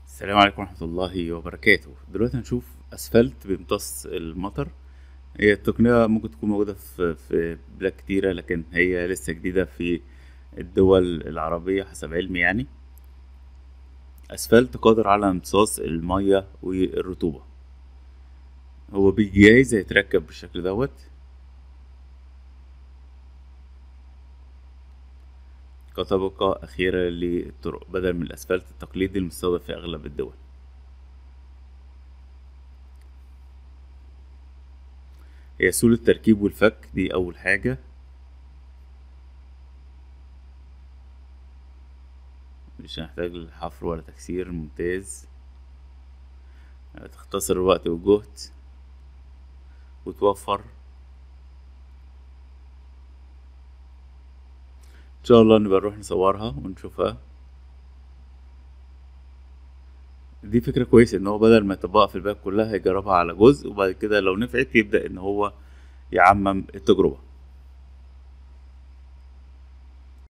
السلام عليكم ورحمة الله وبركاته دلوقتي هنشوف أسفلت بيمتص المطر هي التقنية ممكن تكون موجودة في في بلاد كتيرة لكن هي لسه جديدة في الدول العربية حسب علمي يعني أسفلت قادر على امتصاص المية والرطوبة هو بيجي جاهز هيتركب بالشكل دوت كطبقة أخيرة للطرق بدل من الأسفلت التقليدي المستخدم في أغلب الدول هي سهولة التركيب والفك دي أول حاجة مش هنحتاج للحفر ولا تكسير ممتاز تختصر الوقت والجهد وتوفر ان شاء الله نبقى نروح نصورها ونشوفها دي فكرة كويسة ان هو بدل ما يطبقها في البلد كلها هيجربها على جزء وبعد كده لو نفعت يبدأ ان هو يعمم التجربة